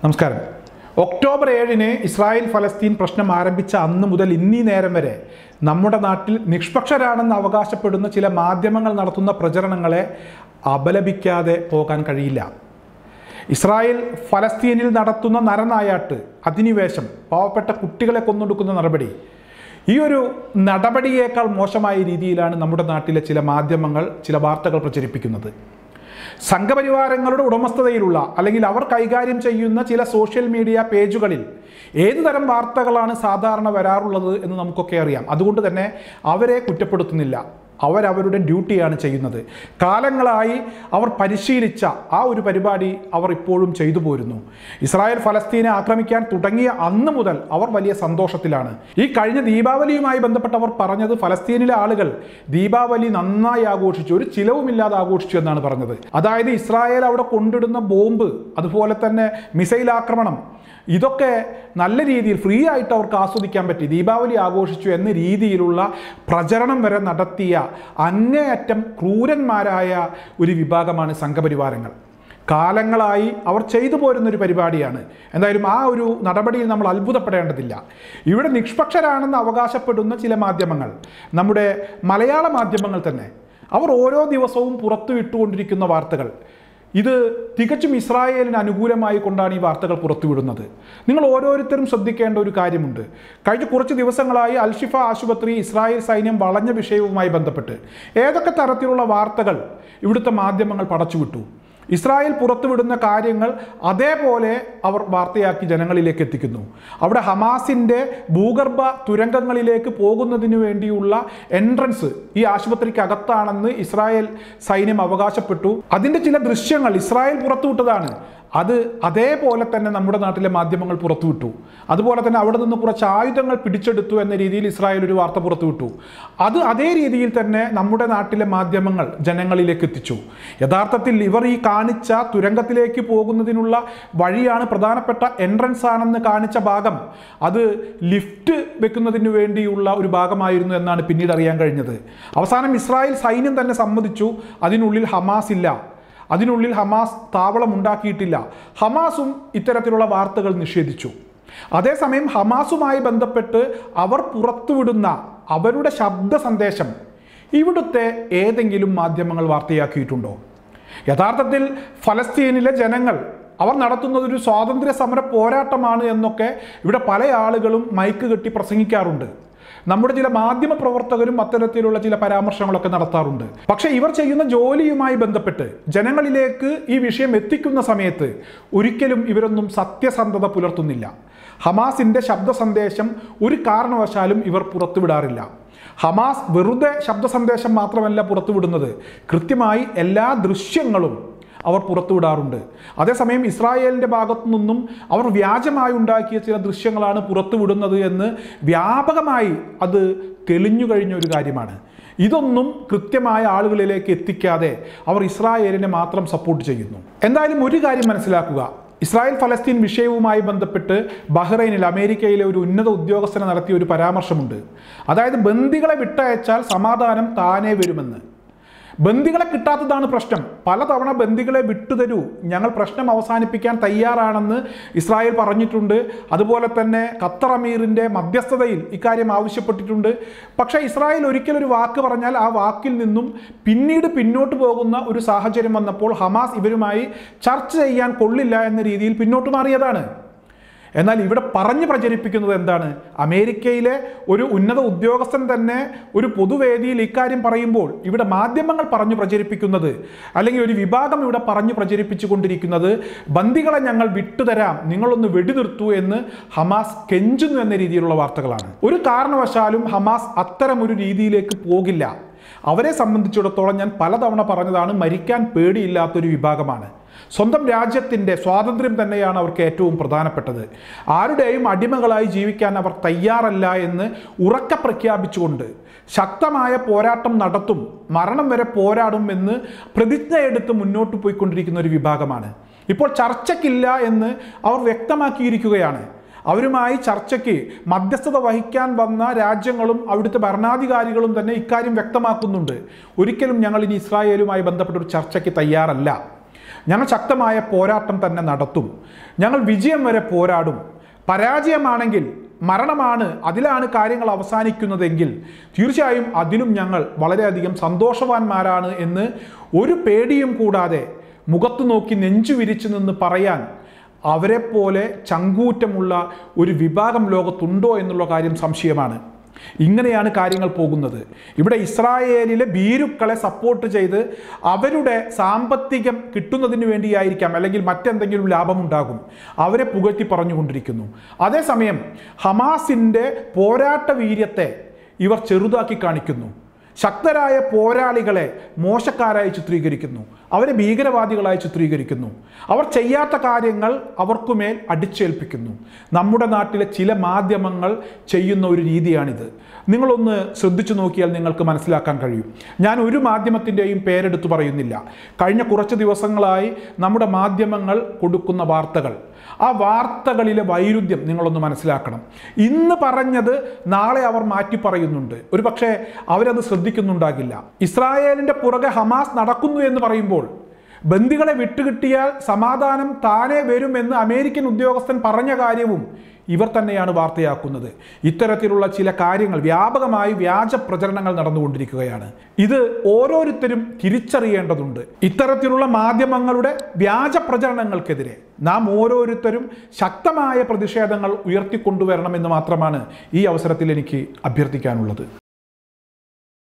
നമസ്കാരം ഒക്ടോബർ ഏഴിന് ഇസ്രായേൽ ഫലസ്തീൻ പ്രശ്നം ആരംഭിച്ച അന്ന് മുതൽ ഇന്നീ നേരം വരെ നമ്മുടെ നാട്ടിൽ നിഷ്പക്ഷരാണെന്ന് അവകാശപ്പെടുന്ന ചില മാധ്യമങ്ങൾ നടത്തുന്ന പ്രചരണങ്ങളെ അപലപിക്കാതെ പോകാൻ കഴിയില്ല ഇസ്രായേൽ ഫലസ്തീനിൽ നടത്തുന്ന നരനായാട്ട് അധിനിവേശം പാവപ്പെട്ട കുട്ടികളെ കൊന്നൊടുക്കുന്ന നടപടി ഈ ഒരു നടപടിയേക്കാൾ മോശമായ രീതിയിലാണ് നമ്മുടെ നാട്ടിലെ ചില മാധ്യമങ്ങൾ ചില വാർത്തകൾ പ്രചരിപ്പിക്കുന്നത് സംഘപരിവാരങ്ങളുടെ ഉടമസ്ഥതയിലുള്ള അല്ലെങ്കിൽ അവർ കൈകാര്യം ചെയ്യുന്ന ചില സോഷ്യൽ മീഡിയ പേജുകളിൽ ഏതു തരം വാർത്തകളാണ് സാധാരണ വരാറുള്ളത് എന്ന് നമുക്കൊക്കെ അറിയാം അതുകൊണ്ട് തന്നെ അവരെ കുറ്റപ്പെടുത്തുന്നില്ല അവരവരുടെ ഡ്യൂട്ടിയാണ് ചെയ്യുന്നത് കാലങ്ങളായി അവർ പരിശീലിച്ച ആ ഒരു പരിപാടി അവർ ഇപ്പോഴും ചെയ്തു പോരുന്നു ഇസ്രായേൽ ഫലസ്തീനെ ആക്രമിക്കാൻ തുടങ്ങിയ അന്ന് മുതൽ അവർ വലിയ സന്തോഷത്തിലാണ് ഈ കഴിഞ്ഞ ദീപാവലിയുമായി ബന്ധപ്പെട്ട് അവർ പറഞ്ഞത് ഫലസ്തീനിലെ ആളുകൾ ദീപാവലി നന്നായി ആഘോഷിച്ചു ഒരു ചിലവുമില്ലാതെ ആഘോഷിച്ചു എന്നാണ് പറഞ്ഞത് അതായത് ഇസ്രായേൽ അവിടെ കൊണ്ടിടുന്ന ബോംബ് അതുപോലെ തന്നെ മിസൈൽ ആക്രമണം ഇതൊക്കെ നല്ല രീതിയിൽ ഫ്രീ ആയിട്ട് അവർക്ക് ആസ്വദിക്കാൻ പറ്റി ദീപാവലി ആഘോഷിച്ചു എന്ന രീതിയിലുള്ള പ്രചരണം വരെ നടത്തിയ അങ്ങേയറ്റം ക്രൂരന്മാരായ ഒരു വിഭാഗമാണ് സംഘപരിവാരങ്ങൾ കാലങ്ങളായി അവർ ചെയ്തു പോരുന്ന ഒരു പരിപാടിയാണ് എന്തായാലും ആ ഒരു നടപടിയിൽ നമ്മൾ അത്ഭുതപ്പെടേണ്ടതില്ല ഇവിടെ നിഷ്പക്ഷരാണെന്ന് അവകാശപ്പെടുന്ന ചില മാധ്യമങ്ങൾ നമ്മുടെ മലയാള മാധ്യമങ്ങൾ തന്നെ അവർ ഓരോ ദിവസവും പുറത്തു വിട്ടുകൊണ്ടിരിക്കുന്ന വാർത്തകൾ ഇത് തികച്ചും ഇസ്രായേലിന് അനുകൂലമായി കൊണ്ടാണ് ഈ വാർത്തകൾ പുറത്തുവിടുന്നത് നിങ്ങൾ ഓരോരുത്തരും ശ്രദ്ധിക്കേണ്ട ഒരു കാര്യമുണ്ട് കഴിഞ്ഞ കുറച്ച് ദിവസങ്ങളായി അൽഷിഫ ആശുപത്രി ഇസ്രായേൽ സൈന്യം വളഞ്ഞ വിഷയവുമായി ബന്ധപ്പെട്ട് ഏതൊക്കെ തരത്തിലുള്ള വാർത്തകൾ ഇവിടുത്തെ മാധ്യമങ്ങൾ പടച്ചുവിട്ടു ഇസ്രായേൽ പുറത്തുവിടുന്ന കാര്യങ്ങൾ അതേപോലെ അവർ വാർത്തയാക്കി ജനങ്ങളിലേക്ക് എത്തിക്കുന്നു അവിടെ ഹമാസിൻ്റെ ഭൂഗർഭ തുരങ്കങ്ങളിലേക്ക് പോകുന്നതിന് വേണ്ടിയുള്ള എൻട്രൻസ് ഈ ആശുപത്രിക്ക് അകത്താണെന്ന് ഇസ്രായേൽ സൈന്യം അവകാശപ്പെട്ടു അതിൻ്റെ ചില ദൃശ്യങ്ങൾ ഇസ്രായേൽ പുറത്തുവിട്ടതാണ് അത് അതേപോലെ തന്നെ നമ്മുടെ നാട്ടിലെ മാധ്യമങ്ങൾ പുറത്തുവിട്ടു അതുപോലെ തന്നെ അവിടെ നിന്ന് കുറച്ച് ആയുധങ്ങൾ പിടിച്ചെടുത്തു എന്ന രീതിയിൽ ഇസ്രായേൽ ഒരു വാർത്ത പുറത്തുവിട്ടു അത് അതേ രീതിയിൽ തന്നെ നമ്മുടെ നാട്ടിലെ മാധ്യമങ്ങൾ ജനങ്ങളിലേക്ക് എത്തിച്ചു യഥാർത്ഥത്തിൽ ഇവർ ഈ കാണിച്ച തുരങ്കത്തിലേക്ക് പോകുന്നതിനുള്ള വഴിയാണ് പ്രധാനപ്പെട്ട എൻട്രൻസ് ആണെന്ന് കാണിച്ച ഭാഗം അത് ലിഫ്റ്റ് വെക്കുന്നതിന് വേണ്ടിയുള്ള ഒരു ഭാഗമായിരുന്നു എന്നാണ് പിന്നീട് അറിയാൻ കഴിഞ്ഞത് അവസാനം ഇസ്രായേൽ സൈന്യം തന്നെ സമ്മതിച്ചു അതിനുള്ളിൽ ഹമാസ് ഇല്ല അതിനുള്ളിൽ ഹമാസ് താവളം ഉണ്ടാക്കിയിട്ടില്ല ഹമാസും ഇത്തരത്തിലുള്ള വാർത്തകൾ നിഷേധിച്ചു അതേസമയം ഹമാസുമായി ബന്ധപ്പെട്ട് അവർ പുറത്തുവിടുന്ന അവരുടെ ശബ്ദ സന്ദേശം ഇവിടുത്തെ ഏതെങ്കിലും മാധ്യമങ്ങൾ വാർത്തയാക്കിയിട്ടുണ്ടോ യഥാർത്ഥത്തിൽ ഫലസ്തീനിലെ ജനങ്ങൾ അവർ നടത്തുന്നത് ഒരു സ്വാതന്ത്ര്യ സമര പോരാട്ടമാണ് എന്നൊക്കെ ഇവിടെ പല ആളുകളും മൈക്ക് കെട്ടി പ്രസംഗിക്കാറുണ്ട് നമ്മുടെ ചില മാധ്യമ പ്രവർത്തകരും അത്തരത്തിലുള്ള ചില പരാമർശങ്ങളൊക്കെ നടത്താറുണ്ട് പക്ഷെ ഇവർ ചെയ്യുന്ന ജോലിയുമായി ബന്ധപ്പെട്ട് ജനങ്ങളിലേക്ക് ഈ വിഷയം എത്തിക്കുന്ന സമയത്ത് ഒരിക്കലും ഇവരൊന്നും സത്യസന്ധത പുലർത്തുന്നില്ല ഹമാസിന്റെ ശബ്ദ സന്ദേശം ഒരു കാരണവശാലും ഇവർ പുറത്തുവിടാറില്ല ഹമാസ് വെറുതെ ശബ്ദ സന്ദേശം മാത്രമല്ല പുറത്തുവിടുന്നത് കൃത്യമായി എല്ലാ ദൃശ്യങ്ങളും അവർ പുറത്തുവിടാറുണ്ട് അതേസമയം ഇസ്രായേലിൻ്റെ ഭാഗത്തു നിന്നും അവർ വ്യാജമായി ഉണ്ടാക്കിയ ചില ദൃശ്യങ്ങളാണ് പുറത്തുവിടുന്നത് എന്ന് വ്യാപകമായി അത് തെളിഞ്ഞു കഴിഞ്ഞ ഒരു കാര്യമാണ് ഇതൊന്നും കൃത്യമായ ആളുകളിലേക്ക് എത്തിക്കാതെ അവർ ഇസ്രായേലിനെ മാത്രം സപ്പോർട്ട് ചെയ്യുന്നു എന്തായാലും ഒരു കാര്യം മനസ്സിലാക്കുക ഇസ്രായേൽ ഫലസ്തീൻ വിഷയവുമായി ബന്ധപ്പെട്ട് ബഹ്റൈനിൽ അമേരിക്കയിലെ ഒരു ഉന്നത ഉദ്യോഗസ്ഥനെ നടത്തിയ ഒരു പരാമർശമുണ്ട് അതായത് ബന്ദികളെ വിട്ടയച്ചാൽ സമാധാനം താനേ വരുമെന്ന് ബന്ദികളെ കിട്ടാത്തതാണ് പ്രശ്നം പലതവണ ബന്ദികളെ വിട്ടുതരൂ ഞങ്ങൾ പ്രശ്നം അവസാനിപ്പിക്കാൻ തയ്യാറാണെന്ന് ഇസ്രായേൽ പറഞ്ഞിട്ടുണ്ട് അതുപോലെ തന്നെ ഖത്തർ അമീറിൻ്റെ മധ്യസ്ഥതയിൽ ഇക്കാര്യം ആവശ്യപ്പെട്ടിട്ടുണ്ട് പക്ഷേ ഇസ്രായേൽ ഒരിക്കലൊരു വാക്ക് പറഞ്ഞാൽ ആ വാക്കിൽ നിന്നും പിന്നീട് പിന്നോട്ട് പോകുന്ന ഒരു സാഹചര്യം വന്നപ്പോൾ ഹമാസ് ഇവരുമായി ചർച്ച ചെയ്യാൻ കൊള്ളില്ല എന്ന രീതിയിൽ പിന്നോട്ട് മാറിയതാണ് എന്നാൽ ഇവിടെ പറഞ്ഞു പ്രചരിപ്പിക്കുന്നത് എന്താണ് അമേരിക്കയിലെ ഒരു ഉന്നത ഉദ്യോഗസ്ഥൻ തന്നെ ഒരു പൊതുവേദിയിൽ ഇക്കാര്യം പറയുമ്പോൾ ഇവിടെ മാധ്യമങ്ങൾ പറഞ്ഞു പ്രചരിപ്പിക്കുന്നത് അല്ലെങ്കിൽ ഒരു വിഭാഗം ഇവിടെ പറഞ്ഞു പ്രചരിപ്പിച്ചു കൊണ്ടിരിക്കുന്നത് ബന്ദികളെ ഞങ്ങൾ വിട്ടുതരാം നിങ്ങളൊന്ന് വെടിനിർത്തൂ എന്ന് ഹമാസ് കെഞ്ചുന്നു എന്ന രീതിയിലുള്ള വാർത്തകളാണ് ഒരു കാരണവശാലും ഹമാസ് അത്തരം ഒരു രീതിയിലേക്ക് പോകില്ല അവരെ സംബന്ധിച്ചിടത്തോളം ഞാൻ പലതവണ പറഞ്ഞതാണ് മരിക്കാൻ പേടിയില്ലാത്തൊരു വിഭാഗമാണ് സ്വന്തം രാജ്യത്തിൻ്റെ സ്വാതന്ത്ര്യം തന്നെയാണ് അവർക്ക് ഏറ്റവും പ്രധാനപ്പെട്ടത് ആരുടെയും അടിമകളായി ജീവിക്കാൻ അവർ തയ്യാറല്ല എന്ന് ഉറക്കെ പ്രഖ്യാപിച്ചുകൊണ്ട് ശക്തമായ പോരാട്ടം നടത്തും മരണം വരെ പോരാടും എന്ന് പ്രതിജ്ഞയെടുത്ത് മുന്നോട്ട് പോയിക്കൊണ്ടിരിക്കുന്ന ഒരു വിഭാഗമാണ് ഇപ്പോൾ ചർച്ചയ്ക്കില്ല എന്ന് അവർ വ്യക്തമാക്കിയിരിക്കുകയാണ് അവരുമായി ചർച്ചയ്ക്ക് മധ്യസ്ഥത വഹിക്കാൻ വന്ന രാജ്യങ്ങളും അവിടുത്തെ ഭരണാധികാരികളും തന്നെ ഇക്കാര്യം വ്യക്തമാക്കുന്നുണ്ട് ഒരിക്കലും ഞങ്ങൾ ഇനി ഇസ്രായേലുമായി ബന്ധപ്പെട്ട ഒരു ചർച്ചയ്ക്ക് തയ്യാറല്ല ഞങ്ങൾ ശക്തമായ പോരാട്ടം തന്നെ നടത്തും ഞങ്ങൾ വിജയം വരെ പോരാടും പരാജയമാണെങ്കിൽ മരണമാണ് അതിലാണ് കാര്യങ്ങൾ അവസാനിക്കുന്നതെങ്കിൽ തീർച്ചയായും അതിലും ഞങ്ങൾ വളരെയധികം സന്തോഷവാന്മാരാണ് എന്ന് ഒരു പേടിയും കൂടാതെ മുഖത്ത് നോക്കി നെഞ്ചു വിരിച്ചു നിന്ന് പറയാൻ അവരെ പോലെ ചങ്കൂറ്റമുള്ള ഒരു വിഭാഗം ലോകത്തുണ്ടോ എന്നുള്ള കാര്യം സംശയമാണ് ഇങ്ങനെയാണ് കാര്യങ്ങൾ പോകുന്നത് ഇവിടെ ഇസ്രായേലിലെ ഭീരുക്കളെ സപ്പോർട്ട് ചെയ്ത് അവരുടെ സാമ്പത്തികം കിട്ടുന്നതിന് വേണ്ടിയായിരിക്കാം അല്ലെങ്കിൽ മറ്റെന്തെങ്കിലും ലാഭമുണ്ടാകും അവരെ പുകഴ്ത്തി പറഞ്ഞുകൊണ്ടിരിക്കുന്നു അതേസമയം ഹമാസിൻ്റെ പോരാട്ട വീര്യത്തെ ഇവർ ചെറുതാക്കി കാണിക്കുന്നു ശക്തരായ പോരാളികളെ മോശക്കാരായി ചിത്രീകരിക്കുന്നു അവരെ ഭീകരവാദികളായി ചിത്രീകരിക്കുന്നു അവർ ചെയ്യാത്ത കാര്യങ്ങൾ അവർക്കുമേൽ അടിച്ചേൽപ്പിക്കുന്നു നമ്മുടെ നാട്ടിലെ ചില മാധ്യമങ്ങൾ ചെയ്യുന്ന ഒരു രീതിയാണിത് നിങ്ങളൊന്ന് ശ്രദ്ധിച്ചു നോക്കിയാൽ നിങ്ങൾക്ക് മനസ്സിലാക്കാൻ കഴിയും ഞാൻ ഒരു മാധ്യമത്തിൻ്റെയും പേരെടുത്തു പറയുന്നില്ല കഴിഞ്ഞ കുറച്ച് ദിവസങ്ങളായി നമ്മുടെ മാധ്യമങ്ങൾ കൊടുക്കുന്ന വാർത്തകൾ ആ വാർത്തകളിലെ വൈരുദ്ധ്യം നിങ്ങളൊന്ന് മനസ്സിലാക്കണം ഇന്ന് പറഞ്ഞത് നാളെ അവർ മാറ്റി പറയുന്നുണ്ട് ഒരു പക്ഷേ അവരത് ശ്രദ്ധിക്കുന്നുണ്ടാകില്ല ഇസ്രായേലിന്റെ പുറകെ ഹമാസ് നടക്കുന്നു എന്ന് പറയുമ്പോൾ ബന്ദികളെ വിട്ടുകിട്ടിയാൽ സമാധാനം താനേ വരുമെന്ന് അമേരിക്കൻ ഉദ്യോഗസ്ഥൻ പറഞ്ഞ കാര്യവും ഇവർ തന്നെയാണ് വാർത്തയാക്കുന്നത് ഇത്തരത്തിലുള്ള ചില കാര്യങ്ങൾ വ്യാപകമായി വ്യാജ പ്രചരണങ്ങൾ നടന്നുകൊണ്ടിരിക്കുകയാണ് ഇത് ഓരോരുത്തരും തിരിച്ചറിയേണ്ടതുണ്ട് ഇത്തരത്തിലുള്ള മാധ്യമങ്ങളുടെ വ്യാജ പ്രചരണങ്ങൾക്കെതിരെ നാം ഓരോരുത്തരും ശക്തമായ പ്രതിഷേധങ്ങൾ ഉയർത്തിക്കൊണ്ടുവരണമെന്ന് മാത്രമാണ് ഈ അവസരത്തിൽ എനിക്ക് അഭ്യർത്ഥിക്കാനുള്ളത്